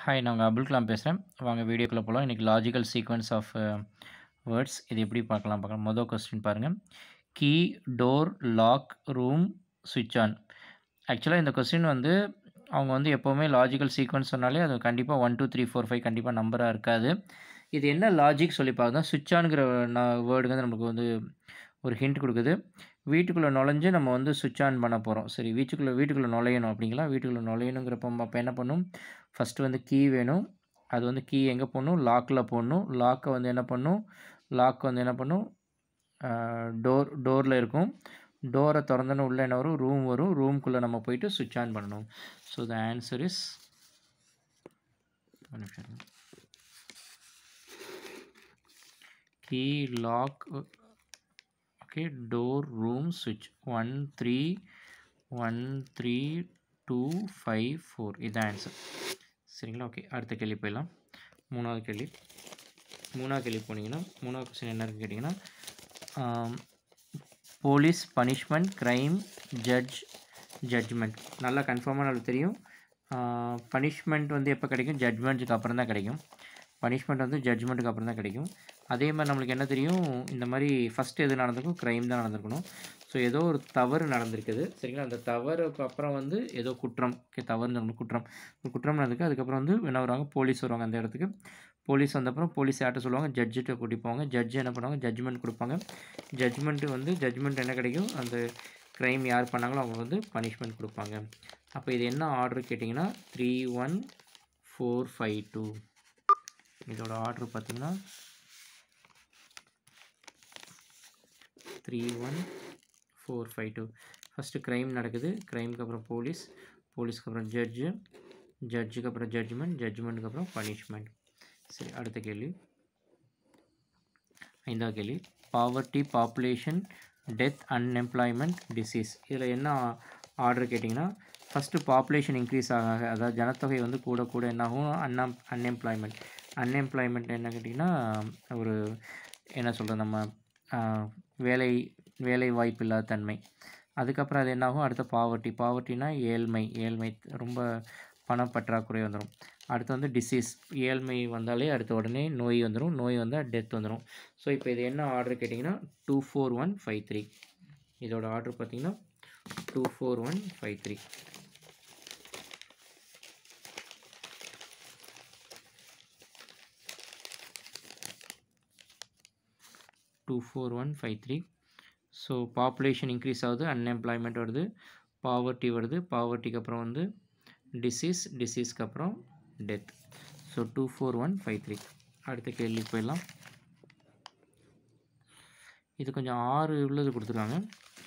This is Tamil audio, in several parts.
ஹாய் நான் உங்கள் அப்துல் கலாம் பேசுகிறேன் வாங்க வீடியோக்குள்ளே போகலாம் இன்றைக்கி லாஜிக்கல் சீக்வன்ஸ் ஆஃப் வேர்ட்ஸ் இது எப்படி பார்க்கலாம் பார்க்கலாம் மொதல் கொஸ்டின் பாருங்கள் கீ டோர் லாக் ரூம் சுவிட்ச் ஆன் ஆக்சுவலாக இந்த கொஸ்டின் வந்து அவங்க வந்து எப்போவுமே லாஜிக்கல் சீக்வன்ஸ் சொன்னாலே அது கண்டிப்பாக one two three four five கண்டிப்பாக நம்பராக இருக்காது இது என்ன லாஜிக் சொல்லி பார்க்குறோம் சுவிட்ச் ஆன்கிற வேர்டுங்க வந்து நமக்கு வந்து ஒரு ஹிண்ட் கொடுக்குது வீட்டுக்குள்ளே நுழைஞ்சு நம்ம வந்து சுவிட்ச் ஆன் பண்ண போகிறோம் சரி வீட்டுக்குள்ளே வீட்டுக்குள்ளே நுழையணும் அப்படிங்களா வீட்டுக்குள்ளே நுழையணுங்கிறப்ப அப்போ என்ன பண்ணும் ஃபஸ்ட்டு வந்து கீ வேணும் அது வந்து கீ எங்கே போடணும் லாக்கில் போடணும் லாக்கை வந்து என்ன பண்ணும் லாக் வந்து என்ன பண்ணும் டோர் டோரில் இருக்கும் டோரை திறந்தோன்னு உள்ளே என்ன வரும் ரூம் வரும் ரூம்குள்ளே நம்ம போயிட்டு சுவிட்ச் ஆன் பண்ணணும் so the answer is key lock okay door room சுவிட்ச் one three one three two five four இதுதான் ஆன்சர் சரிங்களா ஓகே அடுத்த கேள்வி போயிடலாம் மூணாவது கேள்வி மூணாவது கேள்வி போனீங்கன்னா மூணாவது கொஸ்டின் என்ன இருக்குன்னு கேட்டிங்கன்னா police punishment crime judge judgment நல்லா கன்ஃபார்மாக நம்மளுக்கு தெரியும் பனிஷ்மெண்ட் வந்து எப்போ கிடைக்கும் ஜட்ஜ்மெண்ட்டுக்கு அப்புறம் தான் கிடைக்கும் பனிஷ்மெண்ட் வந்து ஜட்ஜ்மெண்ட்டுக்கு அப்புறம் தான் கிடைக்கும் அதே மாதிரி நம்மளுக்கு என்ன தெரியும் இந்த மாதிரி ஃபஸ்ட் எது நடந்திருக்கும் க்ரைம் தான் நடந்திருக்கணும் ஸோ ஏதோ ஒரு தவறு நடந்திருக்குது சரிங்களா அந்த தவறுக்கு அப்புறம் வந்து ஏதோ குற்றம் ஓகே தவறு குற்றம் ஒரு குற்றம் நடந்திருக்கு அதுக்கப்புறம் வந்து என்ன வருவாங்க போலீஸ் வருவாங்க அந்த இடத்துக்கு போலீஸ் வந்தப்புறம் போலீஸ் யார்ட்ட சொல்லுவாங்க ஜட்ஜிட்ட கூட்டிட்டு போவாங்க ஜட்ஜ் என்ன பண்ணுவாங்க ஜட்ஜ்மெண்ட் கொடுப்பாங்க ஜட்ஜ்மெண்ட்டு வந்து ஜட்ஜ்மெண்ட் என்ன கிடைக்கும் அந்த க்ரைம் யார் பண்ணாங்களோ அவங்க வந்து பனிஷ்மெண்ட் கொடுப்பாங்க அப்போ இது என்ன ஆர்டர் கேட்டிங்கன்னா three one four five two இதோட ஆர்டர் பார்த்திங்கன்னா three one four five two first crime நடக்குது க்ரைமுக்கு அப்புறம் போலீஸ் போலீஸ்க்கு அப்புறம் ஜட்ஜு ஜட்ஜுக்கு அப்புறம் ஜட்ஜ்மெண்ட் ஜட்ஜ்மெண்ட்டுக்கு அப்புறம் பனிஷ்மெண்ட் சரி அடுத்த கேள்வி ஐந்தாவது கேள்வி poverty population death unemployment disease இதில் என்ன ஆர்டர் கேட்டிங்கன்னா ஃபஸ்ட்டு பாப்புலேஷன் இன்க்ரீஸ் ஆக அதாவது ஜனத்தொகை வந்து கூட கூட என்னாகும் அன்எம் அன்எம்ப்ளாய்மெண்ட் அன்எம்ப்ளாய்மெண்ட் என்ன கேட்டிங்கன்னா ஒரு என்ன சொல்கிறது நம்ம வேலை வேலை வாய்ப்பு இல்லாத தன்மை அதுக்கப்புறம் அது என்னாகும் அடுத்த பாவர்ட்டி பாவர்ட்டினா ஏழ்மை ஏழ்மை ரொம்ப பண பற்றாக்குறை வந்துடும் அடுத்து வந்து டிசீஸ் ஏழ்மை வந்தாலே அடுத்த உடனே நோய் வந்துடும் நோய் வந்தால் டெத் வந்துடும் ஸோ இப்போ இது என்ன ஆர்டர் கேட்டிங்கன்னா two four one five three இதோட ஆர்டர் பார்த்தீங்கன்னா two four one five three two four one five three so population increase ஆகுது அன்எம்ப்ளாய்மெண்ட் வருது பாவர்ட்டி வருது பாவர்ட்டிக்கு அப்புறம் வந்து டிசீஸ் டிசீஸ்க்கு அப்புறம் death so two four one five three அடுத்த கேள்வி போயிடலாம் இது கொஞ்சம் ஆறு உள்ளது கொடுத்துருக்காங்க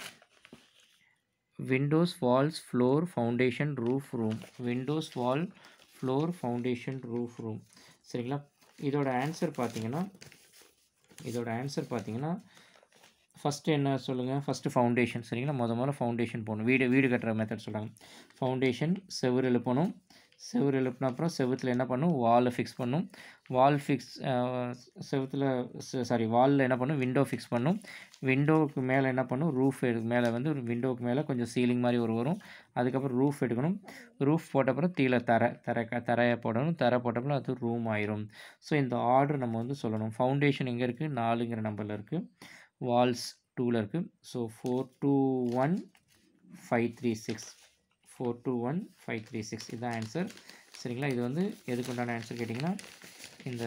windows walls floor foundation roof room windows wall floor foundation roof room சரிங்களா இதோட ஆன்சர் பார்த்தீங்கன்னா இதோட ஆன்சர் பார்த்தீங்கன்னா ஃபஸ்ட்டு என்ன சொல்லுங்கள் ஃபஸ்ட்டு ஃபவுண்டேஷன் சரிங்களா முத முதல்ல ஃபவுண்டேஷன் போகணும் வீடு வீடு கட்டுற மெத்தட் சொல்கிறாங்க ஃபவுண்டேஷன் செவுறு எழுப்பணும் செவுறு எழுப்பின அப்புறம் செவுத்தில் என்ன பண்ணும் வாலை ஃபிக்ஸ் பண்ணும் வால் ஃபிக்ஸ் செவுத்தில் சாரி வாலில் என்ன பண்ணும் விண்டோ ஃபிக்ஸ் பண்ணும் விண்டோவுக்கு மேலே என்ன பண்ணும் ரூஃப் எடு மேலே வந்து ஒரு விண்டோவுக்கு மேலே கொஞ்சம் சீலிங் மாதிரி ஒரு வரும் அதுக்கப்புறம் ரூஃப் எடுக்கணும் ரூஃப் போட்ட அப்புறம் கீழே தரை தரை தரையை போடணும் தரை போட்டப்பறம் அது ரூம் ஆயிரும் ஸோ இந்த ஆர்டர் நம்ம வந்து சொல்லணும் ஃபவுண்டேஷன் எங்கே இருக்குது நாலுங்கிற நம்பரில் இருக்குது வால்ஸ் டூவில் இருக்குது so four two one five three six four two one five three six இதுதான் ஆன்சர் சரிங்களா இது வந்து எதுக்கு உண்டான ஆன்சர் கேட்டிங்கன்னா இந்த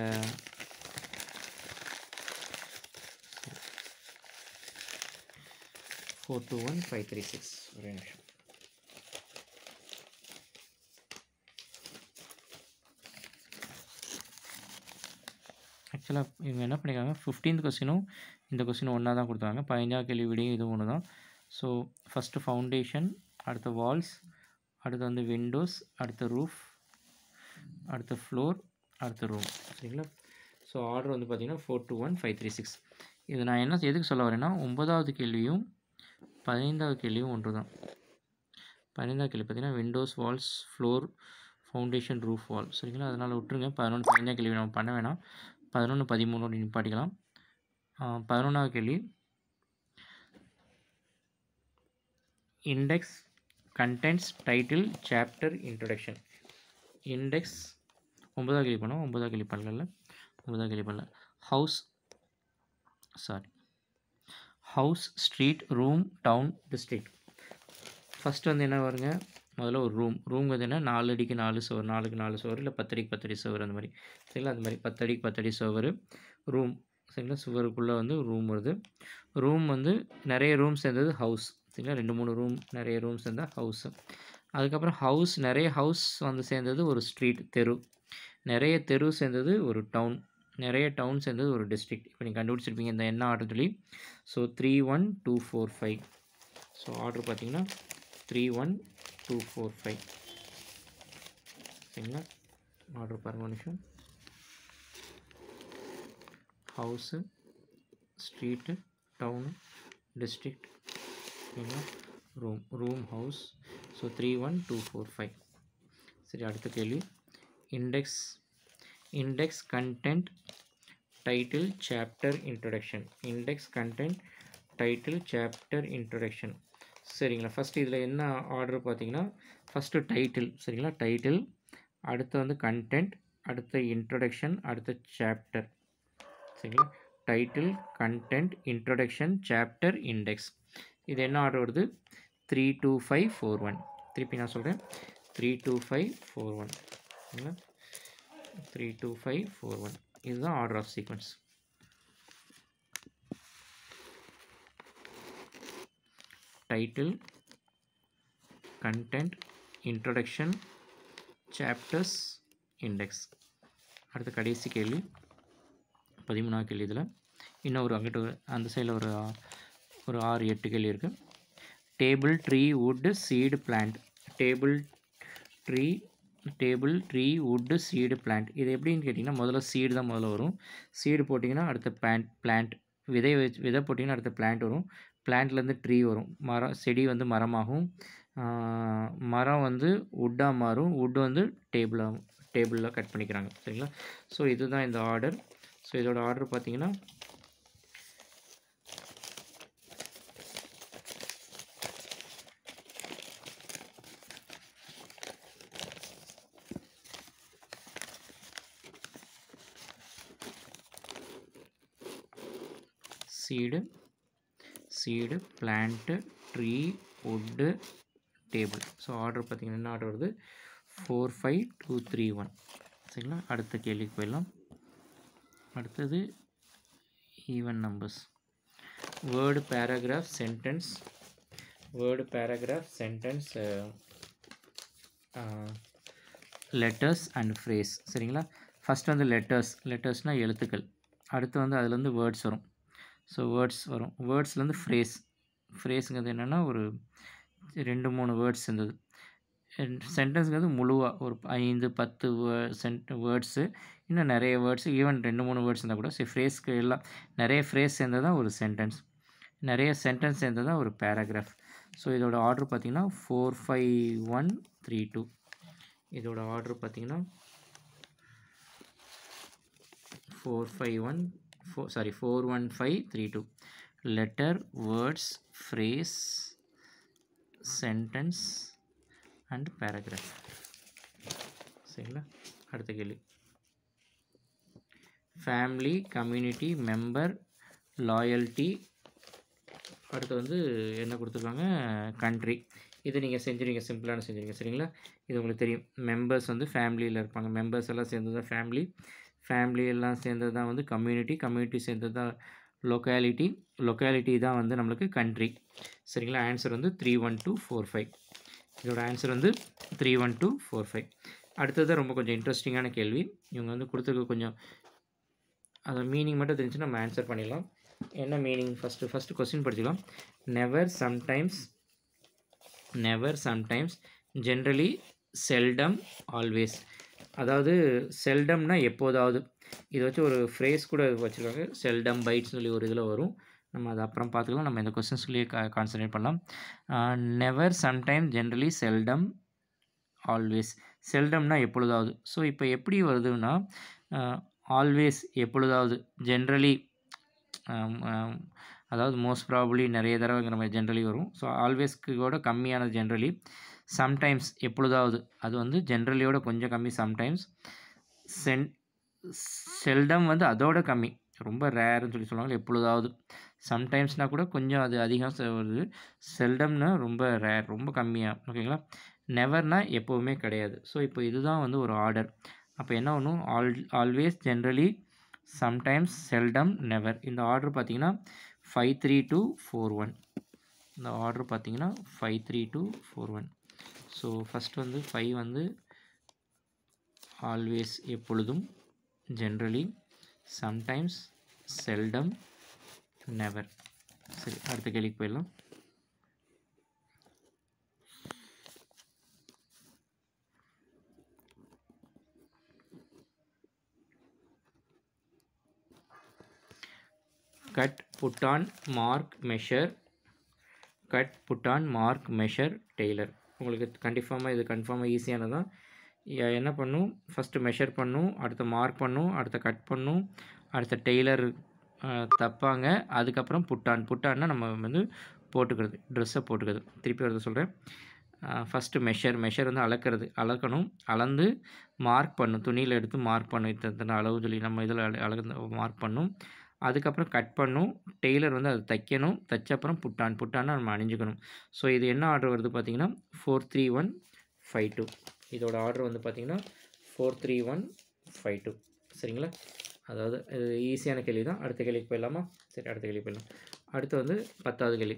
four two one five three six ஒரே நிமிஷம் ஆக்சுவலாக இவங்க என்ன பண்ணியிருக்காங்க ஃபிஃப்டீன்த் கொஸ்டினும் இந்த கொஸ்டினும் ஒன்றா தான் கொடுத்தாங்க பதினஞ்சாவது கேள்வி விடையும் இது ஒன்று தான் ஸோ ஃபஸ்ட்டு ஃபவுண்டேஷன் அடுத்த வால்ஸ் அடுத்து வந்து விண்டோஸ் அடுத்த ரூஃப் அடுத்த ஃப்ளோர் அடுத்த ரூம் சரிங்களா ஸோ ஆர்டர் வந்து பார்த்திங்கன்னா four two one five three six இது நான் என்ன எதுக்கு சொல்ல வரேன்னா ஒன்பதாவது கேள்வியும் பதினைந்தாவது கேள்வியும் ஒன்று தான் பதினைந்தாவது கேள்வி பார்த்திங்கன்னா windows walls floor foundation roof wall சரிங்களா அதனால் விட்டுருங்க பதினொன்று பதினஞ்சாவது கேள்வி நம்ம பண்ண வேணாம் பதினொன்று பதிமூணு நிப்பாட்டிக்கலாம் பதினொன்றாவது கேள்வி index contents title chapter introduction index ஒன்பதாவது கேள்வி பண்ணோம் ஒன்பதாவது கேள்வி பண்ணல ஒன்பதாவது கேள்வி பண்ணல house sorry house street room town district first வந்து என்ன வருங்க முதல்ல ஒரு ரூம் ரூம் வந்து என்ன நாலு அடிக்கு நாலு சுவர் நாலுக்கு நாலு சுவர் இல்லை பத்தடிக்கு பத்தடி சுவர் அந்த மாதிரி சரிங்களா அந்த மாதிரி பத்தடிக்கு பத்தடி சுவர் ரூம் சரிங்களா சுவருக்குள்ளே வந்து ரூம் வருது ரூம் வந்து நிறைய ரூம் சேர்ந்தது ஹவுஸ் சரிங்களா ரெண்டு மூணு ரூம் நிறைய ரூம் சேர்ந்தா ஹவுஸு அதுக்கப்புறம் ஹவுஸ் நிறைய ஹவுஸ் வந்து சேர்ந்தது ஒரு ஸ்ட்ரீட் தெரு நிறைய தெரு சேர்ந்தது ஒரு டவுன் நிறைய டவுன் சேர்ந்தது ஒரு டிஸ்ட்ரிக்ட் இப்போ நீங்கள் கண்டுபிடிச்சிருப்பீங்க இந்த என்ன ஆர்டர் சொல்லி so three one two four five so order பார்த்தீங்கன்னா three one two four five சரிங்களா ஆர்டர் பாருங்க ஒரு நிமிஷம் ஹவுஸு ஸ்ட்ரீட்டு டவுனு டிஸ்ட்ரிக்ட் சரிங்களா room room house so three one two four five சரி அடுத்த கேள்வி index index content title chapter introduction index content title chapter introduction சரிங்களா ஃபஸ்ட் இதில் என்ன ஆர்டர் பார்த்தீங்கன்னா ஃபஸ்ட்டு டைட்டில் சரிங்களா டைட்டில் அடுத்து வந்து கண்டென்ட் அடுத்த இன்ட்ரடக்ஷன் அடுத்த சாப்டர் சரிங்களா title content introduction chapter index இது என்ன ஆர்டர் வருது three two five four one திருப்பி நான் சொல்கிறேன் three two five four one சரிங்களா three two five four one இதுதான் order of sequence title content introduction chapters index அடுத்த கடைசி கேள்வி பதிமூணாவது கேள்வி இதில் இன்னும் ஒரு அங்கிட்ட ஒரு அந்த சைடில் ஒரு ஆ- ஒரு ஆறு எட்டு கேள்வி இருக்குது table tree wood seed plant table tree table tree wood seed plant இது எப்படின்னு கேட்டிங்கன்னா முதல்ல சீடு தான் முதல்ல வரும் சீடு போட்டிங்கன்னா அடுத்த பிளான்ட் பிளான்ட் விதை வச்சு விதை போட்டிங்கன்னா அடுத்த பிளான்ட் வரும் பிளான்ட்லேருந்து ட்ரீ வரும் மரம் செடி வந்து மரமாகும் ஆஹ் மரம் வந்து வுட்டாக மாறும் வுட் வந்து டேபிளாக டேபிளில் கட் பண்ணிக்கிறாங்க சரிங்களா ஸோ இதுதான் இந்த ஆர்டர் ஸோ இதோட ஆர்டர் பார்த்தீங்கன்னா seed seed plant tree wood table so order பார்த்தீங்கன்னா என்ன ஆர்டர் வருது four five two three one சரிங்களா அடுத்த கேள்விக்கு போயிடலாம் அடுத்தது even numbers word paragraph sentence word paragraph sentence letters and phrase சரிங்களா ஃபஸ்ட் வந்து லெட்டர்ஸ் லெட்டர்ஸ்னால் எழுத்துக்கள் அடுத்து வந்து அதுலேருந்து வேர்ட்ஸ் வரும் ஸோ வேர்ட்ஸ் வரும் வேர்ட்ஸ்லேருந்து ஃப்ரேஸ் ஃப்ரேஸுங்கிறது என்னென்னா ஒரு ரெண்டு மூணு வேர்ட்ஸ் இருந்தது சென்டென்ஸுங்கிறது முழுவாக ஒரு ஐந்து பத்து சென்ட் வேர்ட்ஸு இன்னும் நிறைய வேர்ட்ஸ் ஈவன் ரெண்டு மூணு வேர்ட்ஸ் இருந்தால் கூட சரி ஃப்ரேஸ்க்கு எல்லாம் நிறைய ஃப்ரேஸ் சேர்ந்தது தான் ஒரு சென்டென்ஸ் நிறைய சென்டென்ஸ் சேர்ந்தது தான் ஒரு பேராகிராஃப் ஸோ இதோட ஆர்டர் பார்த்தீங்கன்னா four five one three two இதோட ஆர்டர் பார்த்தீங்கன்னா four five one four sorry four one five three two letter words phrase sentence and paragraph சரிங்களா அடுத்த கேள்வி ஃபேமிலி கம்யூனிட்டி மெம்பர் லாயல்ட்டி அடுத்து வந்து என்ன கொடுத்துருக்காங்க கண்ட்ரி இது நீங்கள் செஞ்சுருங்க சிம்பிளான செஞ்சுருங்க சரிங்களா இது உங்களுக்கு தெரியும் மெம்பர்ஸ் வந்து ஃபேமிலியில் இருப்பாங்க மெம்பர்ஸ் எல்லாம் சேர்ந்தது தான் ஃபேமிலி ஃபேமிலி எல்லாம் சேர்ந்தது தான் வந்து கம்யூனிட்டி கம்யூனிட்டி சேர்ந்தது தான் லொக்காலிட்டி லொக்காலிட்டி தான் வந்து நம்மளுக்கு கண்ட்ரி சரிங்களா ஆன்சர் வந்து three one two four five இதோட ஆன்சர் வந்து three one two four five அடுத்தது ரொம்ப கொஞ்சம் இன்ட்ரெஸ்டிங்கான கேள்வி இவங்க வந்து கொடுத்துருக்க கொஞ்சம் அதை மீனிங் மட்டும் தெரிஞ்சு நம்ம ஆன்சர் பண்ணிடலாம் என்ன மீனிங் ஃபஸ்ட்டு ஃபஸ்ட்டு கொஸ்டின் படிச்சுக்கலாம் never sometimes never sometimes generally seldom always அதாவது செல்டம்னா எப்போதாவது இதை வச்சு ஒரு ஃப்ரேஸ் கூட வச்சுருக்காங்க செல்டம் பைட்ஸ் சொல்லி ஒரு இதில் வரும் நம்ம அது அப்புறம் பார்த்துக்கலாம் நம்ம இந்த கொஸ்டின்ஸ்லேயே கான்சன்ட்ரேட் பண்ணலாம் never sometime generally seldom always செல்டம்னா எப்பொழுதாவது ஸோ இப்போ எப்படி வருதுன்னா ஆல்வேஸ் எப்பொழுதாவது ஜென்ரலி அதாவது மோஸ்ட் ப்ராபப்ளி நிறைய தடவைங்கிற மாதிரி ஜென்ரலி வரும் ஸோ ஆல்வேஸ்க்கு கூட கம்மியானது ஜென்ரலி சம்டைம்ஸ் எப்பொழுதாவது அது வந்து ஜென்ரலியோட கொஞ்சம் கம்மி சம்டைம்ஸ் சென் செல்டம் வந்து அதோட கம்மி ரொம்ப ரேர்னு சொல்லி சொல்லுவாங்க எப்பொழுதாவது சம்டைம்ஸ்னால் கூட கொஞ்சம் அது அதிகம் செ- வருது செல்டம்னா ரொம்ப ரேர் ரொம்ப கம்மியாக ஓகேங்களா நெவர்னா எப்போவுமே கிடையாது ஸோ இப்போ இதுதான் வந்து ஒரு ஆர்டர் அப்போ என்ன ஒன்றும் all always generally sometimes seldom never இந்த ஆர்டர் பார்த்தீங்கன்னா five three two four one இந்த ஆர்டர் பார்த்தீங்கன்னா five three two four one so first வந்து ஃபைவ் வந்து ஆல்வேஸ் எப்பொழுதும் ஜென்ரலி சம்டைம்ஸ் செல்டம் நெவர் சரி அடுத்த கேள்விக்கு போயிடலாம் cut put on mark measure cut put on mark measure tailor உங்களுக்கு கண்டிப்பாக இது கன்ஃபார்மாக ஈஸியானது தான் எ- என்ன பண்ணும் ஃபஸ்ட்டு மெஷர் பண்ணும் அடுத்து மார்க் பண்ணும் அடுத்து கட் பண்ணும் அடுத்த டெய்லர் தப்பாங்க அதுக்கப்புறம் புட்டான் புட்டான்னா நம்ம வந்து போட்டுக்கிறது ட்ரெஸ்ஸை போட்டுக்கிறது திருப்பி வரது சொல்கிறேன் ஃபஸ்ட்டு மெஷர் மெஷர் வந்து அளக்கிறது அளக்கணும் அளந்து மார்க் பண்ணும் துணியில் எடுத்து மார்க் பண்ணும் இத்தனை அளவு சொல்லி நம்ம இதில் அளந்து மார்க் பண்ணும் அதுக்கப்புறம் கட் பண்ணும் டெய்லர் வந்து அது தைக்கணும் தைச்ச அப்புறம் புட்டான் புட்டான்னா நம்ம அணிஞ்சுக்கணும் ஸோ இது என்ன ஆர்டர் வருது பார்த்தீங்கன்னா four three one five two இதோட ஆர்டர் வந்து பார்த்தீங்கன்னா four three one five two சரிங்களா அதாவது இது ஈஸியான கேள்வி தான் அடுத்த கேள்விக்கு போயிடலாமா சரி அடுத்த கேள்வி போயிடலாம் அடுத்து வந்து பத்தாவது கேள்வி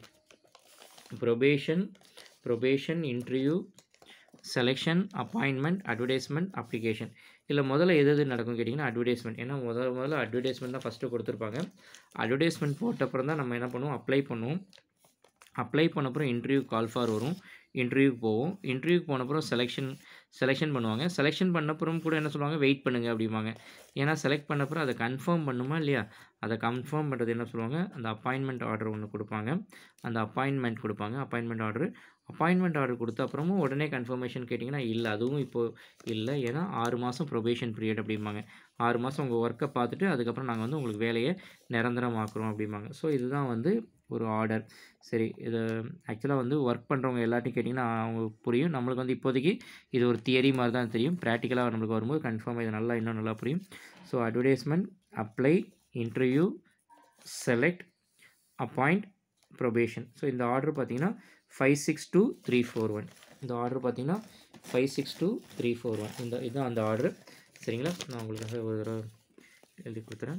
probation probation interview selection appointment advertisement application இதில் முதல்ல எது எது நடக்கும் கேட்டிங்கன்னா அட்வர்டைஸ்மெண்ட் ஏன்னா முதல்ல முதல்ல அட்வர்டைஸ்மெண்ட் தான் ஃபஸ்ட்டு கொடுத்துருப்பாங்க அட்வர்டைஸ்மெண்ட் போட்ட அப்புறம் தான் நம்ம என்ன பண்ணுவோம் அப்ளை பண்ணுவோம் அப்ளை பண்ண அப்புறம் இன்டர்வியூ கால் ஃபார் வரும் இன்டர்வியூக்கு போவோம் இன்டர்வியூக்கு போன அப்புறம் செலெக்ஷன் செலெக்ஷன் பண்ணுவாங்க செலெக்ஷன் பண்ண அப்புறம் கூட என்ன சொல்லுவாங்க வெயிட் பண்ணுங்க அப்படிம்பாங்க ஏன்னா செலக்ட் பண்ண அப்புறம் அதை கன்ஃபார்ம் பண்ணுமா இல்லையா அதை கன்ஃபார்ம் பண்ணுறது என்ன சொல்லுவாங்க அந்த அப்பாயின்மெண்ட் ஆர்டர் ஒன்று கொடுப்பாங்க அந்த அப்பாயின்மெண்ட் கொடுப்பாங்க அப்பாயின்மெண்ட் ஆர்டர் அப்பாயின்மெண்ட் ஆர்டர் கொடுத்த அப்புறமும் உடனே கன்ஃபர்மேஷன் கேட்டிங்கன்னா இல்லை அதுவும் இப்போது இல்லை ஏன்னா ஆறு மாதம் ப்ரொபேஷன் பீரியட் அப்படிம்பாங்க ஆறு மாதம் உங்கள் ஒர்க்கை பார்த்துட்டு அதுக்கப்புறம் நாங்கள் வந்து உங்களுக்கு வேலையை நிரந்தரமாக்குறோம் அப்படிம்பாங்க ஸோ இதுதான் வந்து ஒரு ஆர்டர் சரி இது ஆக்சுவலாக வந்து ஒர்க் பண்ணுறவங்க எல்லாத்தையும் கேட்டிங்கன்னா அவங்களுக்கு புரியும் நம்மளுக்கு வந்து இப்போதைக்கு இது ஒரு தியரி மாதிரி தான் தெரியும் ப்ராக்டிக்கலாக நம்மளுக்கு வரும்போது கன்ஃபார்மாக இது நல்லா இன்னும் நல்லா புரியும் so advertisement apply interview select appoint probation so இந்த ஆர்டர் பார்த்தீங்கன்னா five six two three four one இந்த ஆர்டர் பார்த்தீங்கன்னா five six two three four one இந்த இதுதான் அந்த ஆர்டர் சரிங்களா நான் உங்களுக்காக ஒரு தடவை எழுதி கொடுத்துறேன்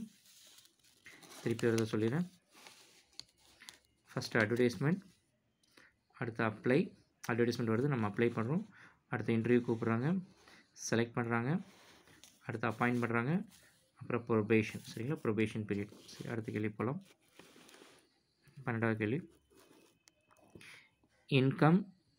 திருப்பி ஒரு தடவை சொல்லிடுறேன் ஃபஸ்ட்டு அட்வர்டைஸ்மெண்ட் அடுத்து அப்ளை அட்வர்டைஸ்மெண்ட் வருது நம்ம அப்ளை பண்ணுறோம் அடுத்து இன்டர்வியூ கூப்பிட்றாங்க செலக்ட் பண்ணுறாங்க அடுத்து அப்பாயிண்ட் பண்ணுறாங்க அப்புறம் ப்ரொபேஷன் சரிங்களா ப்ரொபேஷன் பீரியட் சரி அடுத்த கேள்வி போகலாம் பன்னெண்டாவது கேள்வி income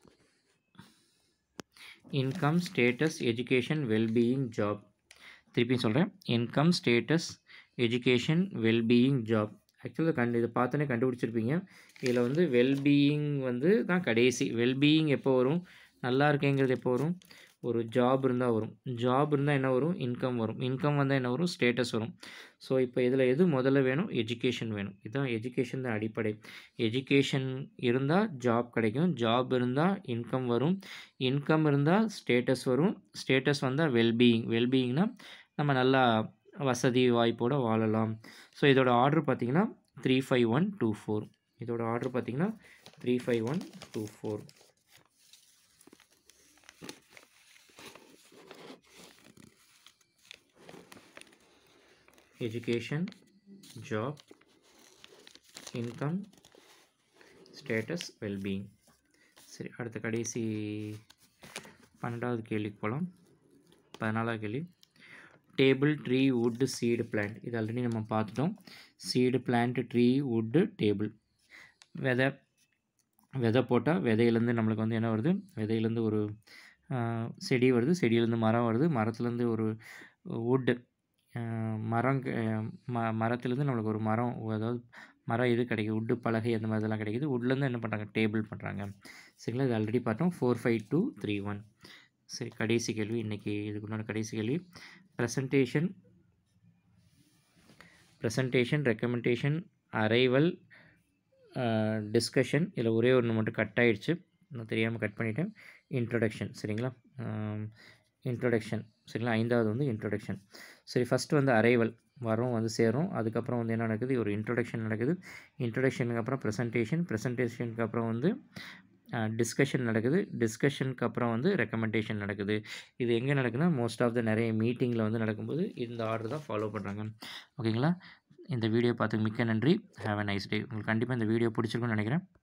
income status education wellbeing job திருப்பியும் சொல்கிறேன் income status education wellbeing job ஆக்சுவலாக கண்டு இதை பார்த்தோன்னே கண்டுபிடிச்சிருப்பீங்க இதில் வந்து வெல்பீயிங் வந்து தான் கடைசி வெல்பீயிங் எப்போ வரும் நல்லா இருக்கேங்கிறது எப்போ வரும் ஒரு ஜாப் இருந்தால் வரும் ஜாப் இருந்தால் என்ன வரும் இன்கம் வரும் இன்கம் வந்தால் என்ன வரும் ஸ்டேட்டஸ் வரும் ஸோ இப்போ இதில் எது முதல்ல வேணும் எஜுகேஷன் வேணும் இதுதான் எஜுகேஷன் தான் அடிப்படை எஜுகேஷன் இருந்தால் ஜாப் கிடைக்கும் ஜாப் இருந்தால் இன்கம் வரும் இன்கம் இருந்தால் ஸ்டேட்டஸ் வரும் ஸ்டேட்டஸ் வந்தால் வெல்பீயிங் வெல்பீயிங்னா நம்ம நல்லா வசதி வாய்ப்போடு வாழலாம் ஸோ இதோட ஆர்டர் பார்த்தீங்கன்னா three five one two four இதோட ஆர்டர் பார்த்தீங்கன்னா three five one two four education job income status wellbeing சரி அடுத்த கடைசி பன்னெண்டாவது கேள்விக்கு போகலாம் பதினாலாவது கேள்வி table tree wood seed plant இது ஆல்ரெடி நம்ம பார்த்துட்டோம் seed plant tree wood table விதை விதை போட்டால் விதையிலேருந்து நம்மளுக்கு வந்து என்ன வருது விதையிலேருந்து ஒரு ஆஹ், செடி வருது செடியிலேருந்து மரம் வருது மரத்துலேருந்து ஒரு வுட்டு மரம் க- ம மரத்துலேருந்து நம்மளுக்கு ஒரு மரம் அதாவது மரம் இது கிடைக்குது வுட்டு பலகை அந்த மாதிரிலாம் கிடைக்குது வுட்லேருந்து என்ன பண்ணுறாங்க டேபிள் பண்ணுறாங்க சரிங்களா இது ஆல்ரெடி பார்த்தோம் four five two three one சரி கடைசி கேள்வி இன்றைக்கி இதுக்கு உண்டான கடைசி கேள்வி presentation presentation recommendation arrival discussion இதில் ஒரே ஒன்று மட்டும் கட் ஆயிடுச்சு நான் தெரியாமல் கட் பண்ணிட்டேன் இன்ட்ரடக்ஷன் சரிங்களா இன்ட்ரொடக்ஷன் சரிங்களா ஐந்தாவது வந்து இன்ட்ரொடக்ஷன் சரி ஃபஸ்ட்டு வந்து அரைவல் வரும் வந்து சேரும் அதுக்கப்புறம் வந்து என்ன நடக்குது ஒரு இன்ட்ரொடக்ஷன் நடக்குது இன்ட்ரொடக்ஷனுக்கு அப்புறம் ப்ரெசன்டேஷன் ப்ரெசன்டேஷனுக்கு அப்புறம் வந்து டிஸ்கஷன் நடக்குது டிஸ்கஷனுக்கு அப்புறம் வந்து ரெக்கமெண்டேஷன் நடக்குது இது எங்கே நடக்குதுன்னா மோஸ்ட் ஆஃப் த நிறைய மீட்டிங்கில் வந்து நடக்கும்போது இந்த ஆர்டர் தான் ஃபாலோ பண்ணுறாங்க ஓகேங்களா இந்த வீடியோ பார்த்துக்கு மிக்க நன்றி ஹேவ் அ நைஸ் டே உங்களுக்கு கண்டிப்பாக இந்த வீடியோ பிடிச்சிருக்குன்னு நினைக்கிறேன்